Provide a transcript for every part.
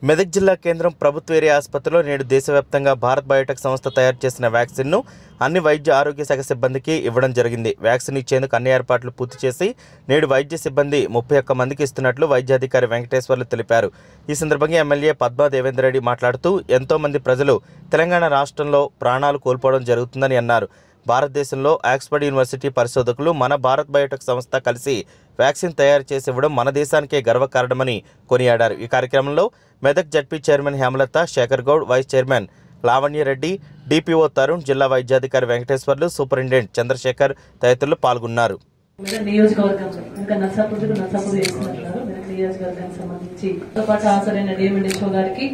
మెదక్ జిల్లా కేంద్రం ప్రభుత్వ ఏరియా ఆసుపత్రిలో నేడు దేశవ్యాప్తంగా భారత్ బయోటెక్ సంస్థ తయారు చేసిన వ్యాక్సిన్ను అన్ని వైద్య ఆరోగ్య శాఖ సిబ్బందికి ఇవ్వడం జరిగింది వ్యాక్సిన్ ఇచ్చేందుకు అన్ని ఏర్పాట్లు పూర్తి చేసి నేడు వైద్య సిబ్బంది ముప్పై ఒక్క మందికి ఇస్తున్నట్లు వైద్యాధికారి వెంకటేశ్వర్లు తెలిపారు ఈ సందర్భంగా ఎమ్మెల్యే పద్మా దేవేందర్ రెడ్డి మాట్లాడుతూ ఎంతో మంది ప్రజలు తెలంగాణ రాష్ట్రంలో ప్రాణాలు కోల్పోవడం జరుగుతుందని అన్నారు భారతదేశంలో ఆక్స్ఫర్డ్ యూనివర్సిటీ పరిశోధకులు మన భారత్ బయోటెక్ సంస్థ కలిసి వ్యాక్సిన్ తయారు చేసి ఇవ్వడం మన దేశానికే గర్వకారణమని కొనియాడారు ఈ కార్యక్రమంలో Medak ZP chairman Hemalatha Shekar Goud vice chairman Lavanya Reddy DPO Tarun జిల్లా వైద్యాధికారి వెంకటేశ్వర్లు సూపరింటెండెంట్ చంద్రశేఖర్ తదితరులు పాల్గొన్నారు మెదక్ నియోజకవర్గంలో ఇంకా నర్సాపూర్కు నర్సాపూర్ చేస్తున్నారు మెదక్ నియోజకవర్గానికి సంబంధించి తో పాటు హాజరైన డిఎంఎన్హెచ్ఓ గారికి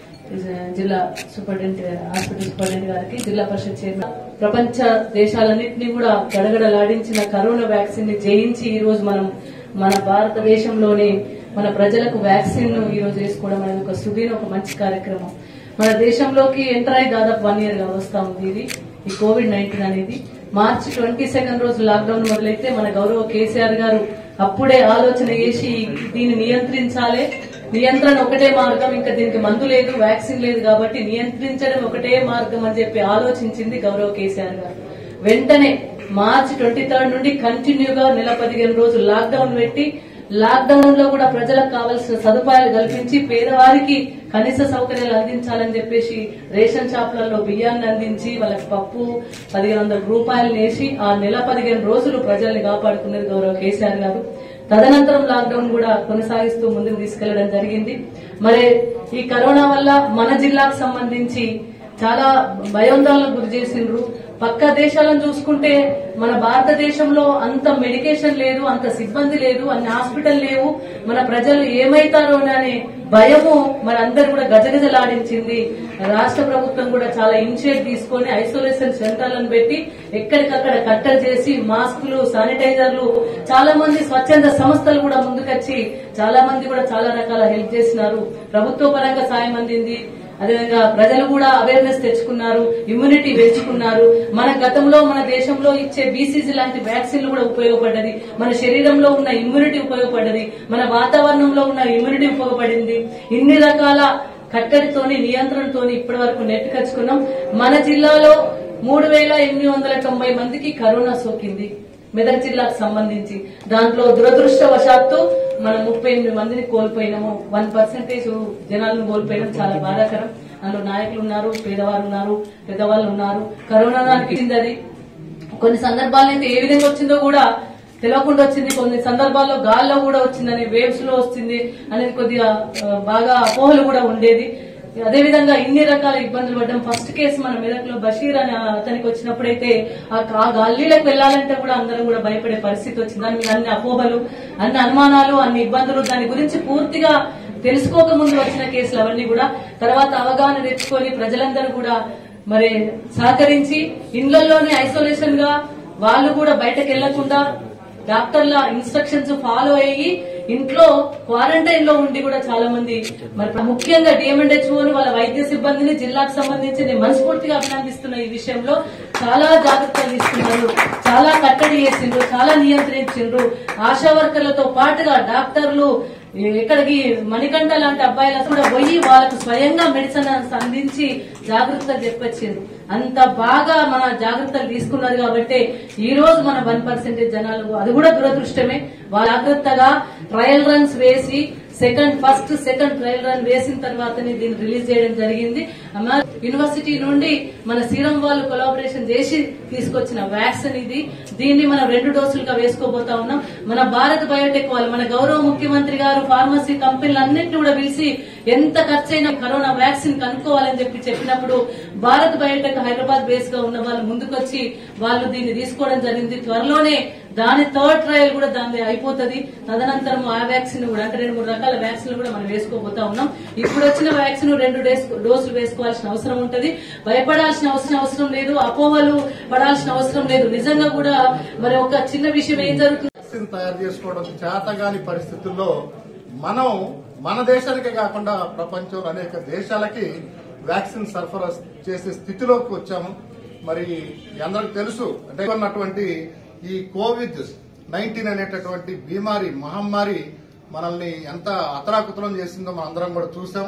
జిల్లా సూపరింటెండెంట్ హాస్పిటల్ సూపరింటెండెంట్ గారికి జిల్లా పరిషత్ చైర్మన్ ప్రపంచ దేశాలన్నింటినీ కూడా గడగడలాడించిన కరోనా వ్యాక్సిన్ ని జయించి ఈ రోజు మనం మన భారతదేశంలోనే మన ప్రజలకు వ్యాక్సిన్ ను ఈ రోజు వేసుకోవడం అనేది ఒక సుదీన ఒక మంచి కార్యక్రమం మన దేశంలోకి ఎంటర్ అయి దాదాపు వన్ ఇయర్ గా వస్తా ఉంది ఇది ఈ కోవిడ్ నైన్టీన్ అనేది మార్చి ట్వంటీ సెకండ్ రోజు లాక్డౌన్ మొదలైతే మన గౌరవ కేసీఆర్ గారు అప్పుడే ఆలోచన చేసి దీన్ని నియంత్రించాలి నియంత్రణ ఒకటే మార్గం ఇంకా దీనికి మందు లేదు వ్యాక్సిన్ లేదు కాబట్టి నియంత్రించడం ఒకటే మార్గం అని చెప్పి ఆలోచించింది గౌరవ కేసీఆర్ గారు వెంటనే మార్చి ట్వంటీ థర్డ్ నుండి కంటిన్యూగా నెల పదిహేను రోజులు లాక్డౌన్ పెట్టి లాక్డౌన్ లో కూడా ప్రజలకు కావాల్సిన సదుపాయాలు కల్పించి పేదవారికి కనీస సౌకర్యాలు అందించాలని చెప్పేసి రేషన్ షాపులలో బియ్యాన్ని అందించి వాళ్ళకి పప్పు పదిహేను వందల రూపాయలు వేసి ఆ నెల పదిహేను రోజులు ప్రజల్ని కాపాడుకునేది గౌరవ కేసీఆర్ గారు తదనంతరం లాక్డౌన్ కూడా కొనసాగిస్తూ ముందుకు తీసుకెళ్లడం జరిగింది మరి ఈ కరోనా వల్ల మన జిల్లాకు సంబంధించి చాలా భయోందోళనకు గురి చేసిండ్రు పక్క దేశాలను చూసుకుంటే మన భారతదేశంలో అంత మెడికేషన్ లేదు అంత సిబ్బంది లేదు అన్ని హాస్పిటల్ లేవు మన ప్రజలు ఏమైతారో అనే భయము మన అందరు కూడా గజగజలాడించింది రాష్ట్ర ప్రభుత్వం కూడా చాలా ఇనిషియేట్ తీసుకొని ఐసోలేషన్ సెంటర్లను పెట్టి ఎక్కడికక్కడ కట్టడి చేసి మాస్కులు శానిటైజర్లు చాలా మంది స్వచ్ఛంద సంస్థలు కూడా ముందుకొచ్చి చాలా మంది కూడా చాలా రకాల హెల్ప్ చేసినారు ప్రభుత్వ పరంగా సాయం అందింది అదేవిధంగా ప్రజలు కూడా అవేర్నెస్ తెచ్చుకున్నారు ఇమ్యూనిటీ పెంచుకున్నారు మన గతంలో మన దేశంలో ఇచ్చే బీసీజీ లాంటి వ్యాక్సిన్లు కూడా ఉపయోగపడ్డది మన శరీరంలో ఉన్న ఇమ్యూనిటీ ఉపయోగపడ్డది మన వాతావరణంలో ఉన్న ఇమ్యూనిటీ ఉపయోగపడింది ఇన్ని రకాల కట్టడితోని నియంత్రణతోని ఇప్పటి వరకు నెట్టుకొచ్చుకున్నాం మన జిల్లాలో మూడు వేల ఎనిమిది వందల తొంభై మందికి కరోనా సోకింది మెదక్ జిల్లాకు సంబంధించి దాంట్లో దురదృష్టవశాత్తు మనం ముప్పై ఎనిమిది మందిని కోల్పోయినాము వన్ పర్సెంటేజ్ జనాలను కోల్పోయడం చాలా బాధాకరం అందులో నాయకులు ఉన్నారు పేదవాళ్ళు ఉన్నారు పెద్దవాళ్ళు ఉన్నారు కరోనా దానికి ఇచ్చింది అది కొన్ని సందర్భాల్లో అయితే ఏ విధంగా వచ్చిందో కూడా తెలియకుండా వచ్చింది కొన్ని సందర్భాల్లో గాల్లో కూడా వచ్చిందని వేవ్స్ లో వచ్చింది అనేది కొద్దిగా ఆ, బాగా అపోహలు కూడా ఉండేది అదేవిధంగా ఇన్ని రకాల ఇబ్బందులు పడ్డాం ఫస్ట్ కేసు మన మెదక్లో బషీర్ అనే అతనికి వచ్చినప్పుడైతే ఆ ఆ గల్లీలకు వెళ్లాలంటే కూడా అందరం కూడా భయపడే పరిస్థితి వచ్చింది దాని మీద అన్ని అపోహలు అన్ని అనుమానాలు అన్ని ఇబ్బందులు దాని గురించి పూర్తిగా తెలుసుకోక ముందు వచ్చిన కేసులు అవన్నీ కూడా తర్వాత అవగాహన తెచ్చుకొని ప్రజలందరూ కూడా మరి సహకరించి ఇళ్లలోనే ఐసోలేషన్ గా వాళ్ళు కూడా బయటకు వెళ్లకుండా డాక్టర్ల ఇన్స్ట్రక్షన్స్ ఫాలో అయ్యి ఇంట్లో క్వారంటైన్ లో ఉండి కూడా చాలా మంది మరి ముఖ్యంగా డిఎంఎండ్హెచ్ఓని వాళ్ళ వైద్య సిబ్బందిని జిల్లాకు సంబంధించి నేను మనస్ఫూర్తిగా అభినందిస్తున్న ఈ విషయంలో చాలా జాగ్రత్తలు తీసుకున్నారు చాలా కట్టడి చేసిండ్రు చాలా నియంత్రించిండ్రు ఆశా వర్కర్లతో పాటుగా డాక్టర్లు ఎక్కడికి మణికంఠ లాంటి అబ్బాయిలు కూడా పోయి వాళ్ళకు స్వయంగా మెడిసిన్ అందించి జాగ్రత్తలు చెప్పొచ్చిండ్రు అంత బాగా మన జాగ్రత్తలు తీసుకున్నారు కాబట్టి ఈ రోజు మన వన్ పర్సెంటేజ్ జనాలు అది కూడా దురదృష్టమే వాళ్ళు జాగ్రత్తగా ట్రయల్ రన్స్ వేసి second first second trial run వేసిన తర్వాతనే దీన్ని రిలీజ్ చేయడం జరిగింది అమ్మా యూనివర్సిటీ నుండి మన సీరం వాళ్ళు కొలాబరేషన్ చేసి తీసుకొచ్చిన వ్యాక్సిన్ ఇది దీన్ని మనం రెండు డోసులుగా వేసుకోబోతా ఉన్నాం మన భారత్ బయోటెక్ వాళ్ళు మన గౌరవ ముఖ్యమంత్రి గారు ఫార్మసీ కంపెనీలు అన్నింటినీ కూడా పిలిచి ఎంత ఖర్చైనా కరోనా వ్యాక్సిన్ కనుక్కోవాలని చెప్పి చెప్పినప్పుడు భారత్ బయోటెక్ హైదరాబాద్ బేస్ గా ఉన్న వాళ్ళు ముందుకొచ్చి వాళ్ళు దీన్ని తీసుకోవడం జరిగింది త్వరలోనే దాని థర్డ్ ట్రయల్ కూడా దాని అయిపోతుంది తదనంతరం ఆ వ్యాక్సిన్ కూడా అంటే రెండు మూడు రకాల వ్యాక్సిన్లు కూడా మనం వేసుకోబోతా ఉన్నాం ఇప్పుడు వచ్చిన వ్యాక్సిన్ రెండు డేస్ డోసులు వేసుకోవాల్సిన అవసరం ఉంటది భయపడాల్సిన అవసరం అవసరం లేదు అపోహలు పడాల్సిన అవసరం లేదు నిజంగా కూడా మరి ఒక చిన్న విషయం ఏం జరుగుతుంది వ్యాక్సిన్ తయారు చేసుకోవడం చేతగాని పరిస్థితుల్లో మనం మన దేశానికే కాకుండా ప్రపంచంలో అనేక దేశాలకి వ్యాక్సిన్ సరఫరా చేసే స్థితిలోకి వచ్చాము మరి మీ అందరికి తెలుసు అంటే ఉన్నటువంటి ఈ కోవిడ్ నైన్టీన్ అనేటటువంటి బీమారి మహమ్మారి మనల్ని ఎంత అతరాకుతలం చేసిందో మనం అందరం కూడా చూసాం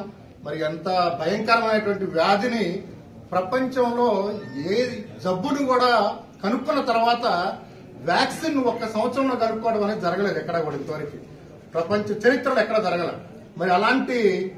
మరి ఎంత భయంకరమైనటువంటి వ్యాధిని ప్రపంచంలో ఏ జబ్బును కూడా కనుక్కున్న తర్వాత వ్యాక్సిన్ ఒక్క సంవత్సరంలో కనుక్కోవడం అనేది జరగలేదు ఎక్కడ కూడా ఇంతవరకు ప్రపంచ చరిత్రలో ఎక్కడ జరగలేదు మరి అలాంటి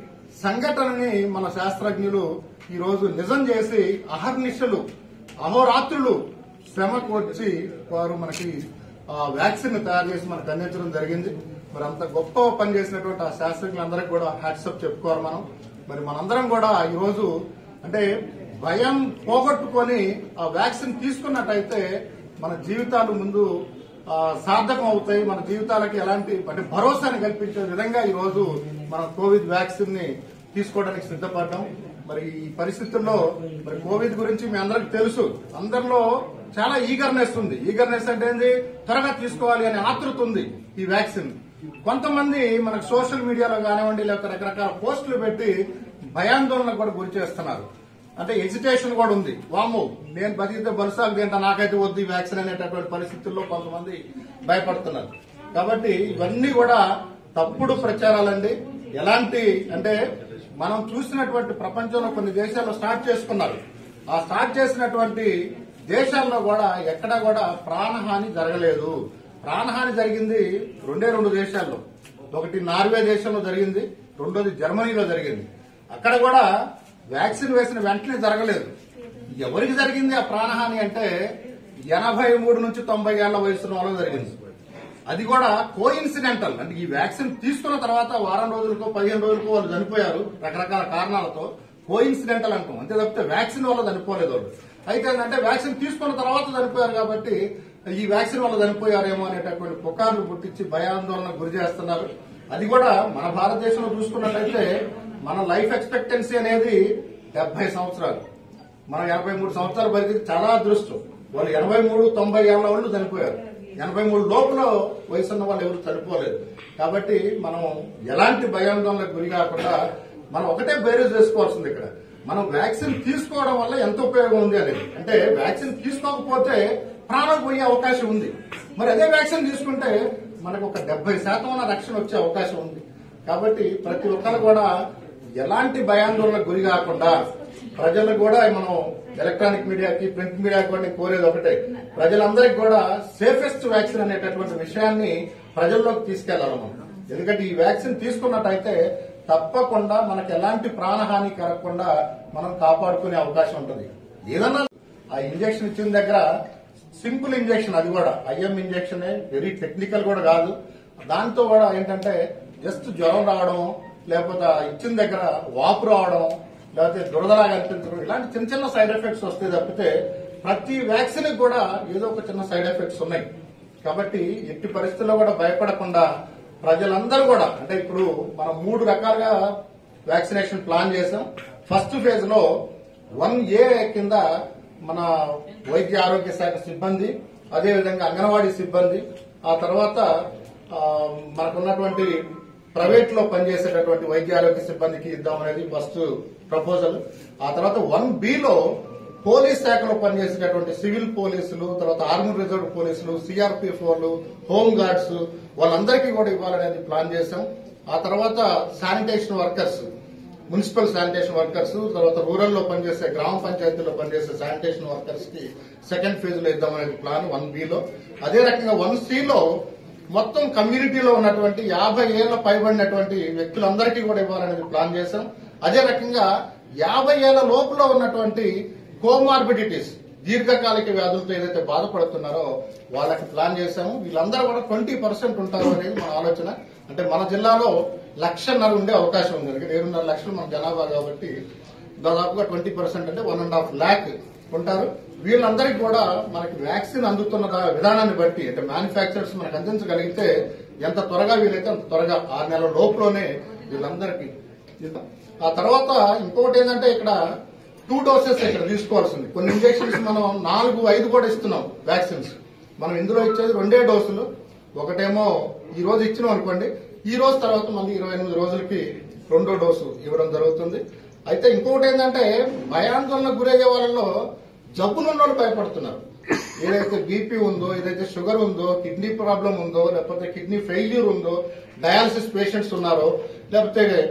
సంఘటనని మన శాస్త్రజ్ఞులు ఈ రోజు నిజం చేసి అహర్నిశలు అహోరాత్రులు శ్రమకు వచ్చి వారు మనకి ఆ వ్యాక్సిన్ తయారు చేసి మనకు అందించడం జరిగింది మరి అంత గొప్ప పని చేసినటువంటి ఆ శాస్త్రజ్ఞులందరికీ కూడా హ్యాట్సప్ చెప్పుకోవాలి మనం మరి మనందరం కూడా ఈ రోజు అంటే భయం పోగొట్టుకొని ఆ వ్యాక్సిన్ తీసుకున్నట్టయితే మన జీవితాలు ముందు ఆ, సార్థకం అవుతాయి మన జీవితాలకి ఎలాంటి అంటే భరోసాని కల్పించే విధంగా ఈ రోజు మనం కోవిడ్ వ్యాక్సిన్ ని తీసుకోవడానికి సిద్ధపడ్డాం మరి ఈ పరిస్థితుల్లో మరి కోవిడ్ గురించి మీ అందరికి తెలుసు అందరిలో చాలా ఈగర్నెస్ ఉంది ఈగర్నెస్ అంటే ఏంది త్వరగా తీసుకోవాలి అనే ఆతృత ఉంది ఈ వ్యాక్సిన్ కొంతమంది మనకు సోషల్ మీడియాలో కానివ్వండి లేకపోతే రకరకాల పోస్టులు పెట్టి భయాందోళనకు కూడా గురి చేస్తున్నారు అంటే ఎజిటేషన్ కూడా ఉంది వాము నేను బతికితే బరుసాలు తింటా నాకైతే వద్దు ఈ వ్యాక్సిన్ అనేటటువంటి పరిస్థితుల్లో కొంతమంది భయపడుతున్నారు కాబట్టి ఇవన్నీ కూడా తప్పుడు ప్రచారాలండి ఎలాంటి అంటే మనం చూసినటువంటి ప్రపంచంలో కొన్ని దేశాల్లో స్టార్ట్ చేసుకున్నారు ఆ స్టార్ట్ చేసినటువంటి దేశాల్లో కూడా ఎక్కడా కూడా ప్రాణహాని జరగలేదు ప్రాణహాని జరిగింది రెండే రెండు దేశాల్లో ఒకటి నార్వే దేశంలో జరిగింది రెండోది జర్మనీలో జరిగింది అక్కడ కూడా వ్యాక్సిన్ వేసిన వెంటనే జరగలేదు ఎవరికి జరిగింది ఆ ప్రాణహాని అంటే ఎనభై మూడు నుంచి తొంభై ఏళ్ల వయసున్న వాళ్ళకి జరిగింది అది కూడా కో ఇన్సిడెంటల్ అంటే ఈ వ్యాక్సిన్ తీసుకున్న తర్వాత వారం రోజులకో పదిహేను రోజులకో వాళ్ళు చనిపోయారు రకరకాల కారణాలతో కో ఇన్సిడెంటల్ అంటాం అంతే తప్పితే వ్యాక్సిన్ వల్ల చనిపోలేదు వాళ్ళు అయితే ఏంటంటే వ్యాక్సిన్ తీసుకున్న తర్వాత చనిపోయారు కాబట్టి ఈ వ్యాక్సిన్ వల్ల చనిపోయారేమో అనేటటువంటి పుకార్లు పుట్టించి భయాందోళన గురి చేస్తున్నారు అది కూడా మన భారతదేశంలో చూసుకున్నట్లయితే మన లైఫ్ ఎక్స్పెక్టెన్సీ అనేది డెబ్బై సంవత్సరాలు మనం ఎనభై మూడు సంవత్సరాలు బతికి చాలా అదృష్టం వాళ్ళు ఎనభై మూడు తొంభై ఏళ్ల వాళ్ళు చనిపోయారు ఎనభై మూడు లోపల వయసు ఉన్న వాళ్ళు ఎవరు చనిపోలేదు కాబట్టి మనం ఎలాంటి భయాందోళనకు గురి కాకుండా మనం ఒకటే బేరేజ్ చేసుకోవాల్సింది ఇక్కడ మనం వ్యాక్సిన్ తీసుకోవడం వల్ల ఎంత ఉపయోగం ఉంది అనేది అంటే వ్యాక్సిన్ తీసుకోకపోతే ప్రాణం పోయే అవకాశం ఉంది మరి అదే వ్యాక్సిన్ తీసుకుంటే మనకు ఒక డెబ్బై శాతం రక్షణ వచ్చే అవకాశం ఉంది కాబట్టి ప్రతి ఒక్కరు కూడా ఎలాంటి భయాందోళనకు గురి కాకుండా ప్రజలకు కూడా మనం ఎలక్ట్రానిక్ మీడియాకి ప్రింట్ మీడియాకి కూడా నేను కోరేది ఒకటే ప్రజలందరికీ కూడా సేఫెస్ట్ వ్యాక్సిన్ అనేటటువంటి విషయాన్ని ప్రజల్లోకి తీసుకెళ్లాలి మనం ఎందుకంటే ఈ వ్యాక్సిన్ తీసుకున్నట్టయితే తప్పకుండా మనకు ఎలాంటి ప్రాణహాని కలగకుండా మనం కాపాడుకునే అవకాశం ఉంటుంది ఏదన్నా ఆ ఇంజెక్షన్ ఇచ్చిన దగ్గర సింపుల్ ఇంజెక్షన్ అది కూడా ఐఎం ఇంజెక్షన్ వెరీ టెక్నికల్ కూడా కాదు దాంతో కూడా ఏంటంటే జస్ట్ జ్వరం రావడం లేకపోతే ఆ ఇచ్చిన దగ్గర వాపు రావడం లేకపోతే దురదలా కనిపించడం ఇలాంటి చిన్న చిన్న సైడ్ ఎఫెక్ట్స్ వస్తాయి తప్పితే ప్రతి వ్యాక్సిన్ కూడా ఏదో ఒక చిన్న సైడ్ ఎఫెక్ట్స్ ఉన్నాయి కాబట్టి ఎట్టి పరిస్థితుల్లో కూడా భయపడకుండా ప్రజలందరూ కూడా అంటే ఇప్పుడు మనం మూడు రకాలుగా వ్యాక్సినేషన్ ప్లాన్ చేసాం ఫస్ట్ ఫేజ్ లో వన్ ఏ కింద మన వైద్య ఆరోగ్య శాఖ సిబ్బంది అదేవిధంగా అంగన్వాడీ సిబ్బంది ఆ తర్వాత ఆ, మనకున్నటువంటి ప్రైవేట్ లో పనిచేసేటటువంటి వైద్య ఆరోగ్య సిబ్బందికి ఇద్దామనేది ఫస్ట్ ప్రపోజల్ ఆ తర్వాత వన్ లో పోలీస్ శాఖలో పనిచేసేటటువంటి సివిల్ పోలీసులు తర్వాత ఆర్మీ రిజర్వ్ పోలీసులు సిఆర్పిఎఫ్ వాళ్ళు హోమ్ గార్డ్స్ వాళ్ళందరికీ కూడా ఇవ్వాలనేది ప్లాన్ చేశాం ఆ తర్వాత sanitation workers municipal sanitation workers తర్వాత రూరల్ లో పనిచేసే గ్రామ పంచాయతీలో పనిచేసే శానిటేషన్ వర్కర్స్ కి సెకండ్ ఫేజ్ లో ఇద్దామనేది ప్లాన్ వన్ లో అదే రకంగా వన్ లో మొత్తం కమ్యూనిటీలో ఉన్నటువంటి యాభై ఏళ్ల పైబడినటువంటి వ్యక్తులందరికీ కూడా ఇవ్వాలనేది ప్లాన్ చేశాం అదే రకంగా యాభై ఏళ్ల లోపల ఉన్నటువంటి కోమార్బిడిటీస్ దీర్ఘకాలిక వ్యాధులతో ఏదైతే బాధపడుతున్నారో వాళ్ళకి ప్లాన్ చేశాము వీళ్ళందరూ కూడా ట్వంటీ పర్సెంట్ ఉంటారు అనేది మన ఆలోచన అంటే మన జిల్లాలో లక్షన్నర ఉండే అవకాశం ఉంది ఎందుకంటే ఏడున్నర లక్షలు మన జనాభా కాబట్టి దాదాపుగా ట్వంటీ పర్సెంట్ అంటే వన్ అండ్ హాఫ్ ల్యాక్ ఉంటారు వీళ్ళందరికీ కూడా మనకి వ్యాక్సిన్ అందుతున్న దా- విధానాన్ని బట్టి అంటే మ్యానుఫ్యాక్చరర్స్ మనకు అందించగలిగితే ఎంత త్వరగా వీలైతే అంత త్వరగా ఆరు నెలల లోపులోనే వీళ్ళందరికీ ఇద్దాం ఆ తర్వాత ఇంకొకటి ఏంటంటే ఇక్కడ టూ డోసెస్ ఇక్కడ తీసుకోవాల్సింది కొన్ని ఇంజెక్షన్స్ మనం నాలుగు ఐదు కూడా ఇస్తున్నాం వ్యాక్సిన్స్ మనం ఇందులో ఇచ్చేది రెండే డోసులు ఒకటేమో ఈ రోజు ఇచ్చినాం అనుకోండి ఈ రోజు తర్వాత మళ్ళీ ఇరవై ఎనిమిది రోజులకి రెండో డోసు ఇవ్వడం జరుగుతుంది అయితే ఇంకొకటి ఏంటంటే భయాందోళనకు గురయ్యే వాళ్ళలో జబ్బులున్న వాళ్ళు భయపడుతున్నారు ఏదైతే బీపీ ఉందో ఏదైతే షుగర్ ఉందో కిడ్నీ ప్రాబ్లం ఉందో లేకపోతే కిడ్నీ ఫెయిల్యూర్ ఉందో డయాలసిస్ పేషెంట్స్ ఉన్నారో లేకపోతే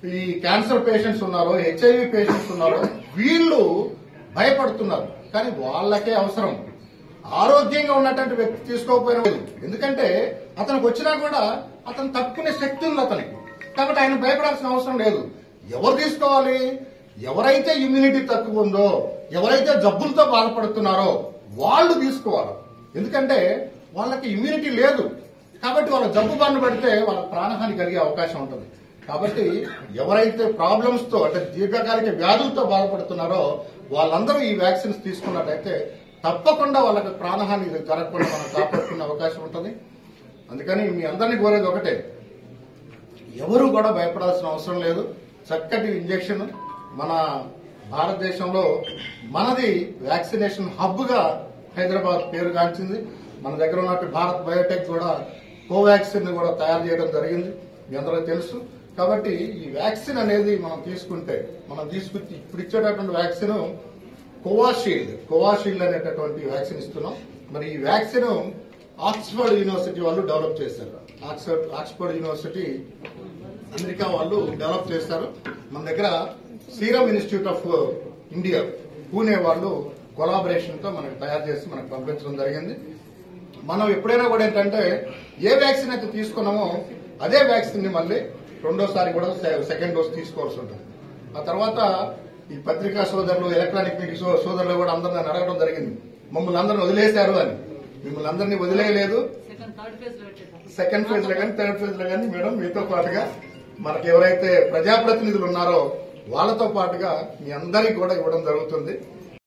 ఈ క్యాన్సర్ పేషెంట్స్ ఉన్నారో హెచ్ఐవి పేషెంట్స్ ఉన్నారో వీళ్ళు భయపడుతున్నారు కానీ వాళ్ళకే అవసరం ఆరోగ్యంగా ఉన్నటువంటి వ్యక్తి తీసుకోకపోయినా లేదు. ఎందుకంటే అతనికి వచ్చినా కూడా అతను తట్టుకునే శక్తి ఉంది అతనికి కాబట్టి ఆయన భయపడాల్సిన అవసరం లేదు ఎవరు తీసుకోవాలి ఎవరైతే ఇమ్యూనిటీ తక్కువ ఉందో ఎవరైతే జబ్బులతో బాధపడుతున్నారో వాళ్ళు తీసుకోవాలి ఎందుకంటే వాళ్ళకి ఇమ్యూనిటీ లేదు కాబట్టి వాళ్ళ జబ్బు బారిన పడితే వాళ్ళ ప్రాణహాని కలిగే అవకాశం ఉంటుంది కాబట్టి ఎవరైతే ప్రాబ్లమ్స్ తో అంటే దీర్ఘకాలిక వ్యాధులతో బాధపడుతున్నారో వాళ్ళందరూ ఈ వ్యాక్సిన్స్ తీసుకున్నట్టయితే తప్పకుండా వాళ్ళకి ప్రాణహాని జరగకుండా మనం కాపాడుకునే అవకాశం ఉంటుంది అందుకని మీ అందరినీ కోరేది ఒకటే ఎవరు కూడా భయపడాల్సిన అవసరం లేదు చక్కటి ఇంజెక్షన్ మన భారతదేశంలో మనది వ్యాక్సినేషన్ హబ్ గా హైదరాబాద్ పేరు గాంచింది మన దగ్గర ఉన్నట్టు భారత్ బయోటెక్ కూడా కోవాక్సిన్ కూడా తయారు చేయడం జరిగింది మీ అందరికీ తెలుసు కాబట్టి ఈ వ్యాక్సిన్ అనేది మనం తీసుకుంటే మనం తీసుకు ఇప్పుడు ఇచ్చేటటువంటి వ్యాక్సిన్ కోవాషీల్డ్ కోవాషీల్డ్ అనేటటువంటి వ్యాక్సిన్ ఇస్తున్నాం మరి ఈ వ్యాక్సిన్ ఆక్స్ఫర్డ్ యూనివర్సిటీ వాళ్ళు డెవలప్ చేశారు ఆక్స్ఫర్డ్ ఆక్స్ఫర్డ్ యూనివర్సిటీ అమెరికా వాళ్ళు డెవలప్ చేస్తారు మన దగ్గర serum institute of India Pune వాళ్ళు కొలాబరేషన్ తో మనకు తయారు చేసి మనకు పంపించడం జరిగింది మనం ఎప్పుడైనా కూడా ఏంటంటే ఏ వ్యాక్సిన్ అయితే తీసుకున్నామో అదే వ్యాక్సిన్ ని మళ్ళీ రెండోసారి కూడా సె- సెకండ్ డోస్ తీసుకోవాల్సి ఉంటుంది ఆ తర్వాత ఈ పత్రికా సోదరులు ఎలక్ట్రానిక్ మీడియా సో- సోదరులు కూడా అందరిని నన్ను అడగడం జరిగింది మమ్మల్ని అందరిని వదిలేశారు అని మిమ్మల్ని అందరినీ వదిలేయలేదు సెకండ్ థర్డ్ ఫేజ్ లో పెట్టేద్దాం సెకండ్ ఫేజ్ లో కానీ థర్డ్ ఫేజ్ లో కానీ మేడం మీతో పాటుగా మనకి ఎవరైతే ప్రజాప్రతినిధులు ఉన్నారో వాళ్ళతో పాటుగా మీ అందరికీ కూడా ఇవ్వడం జరుగుతుంది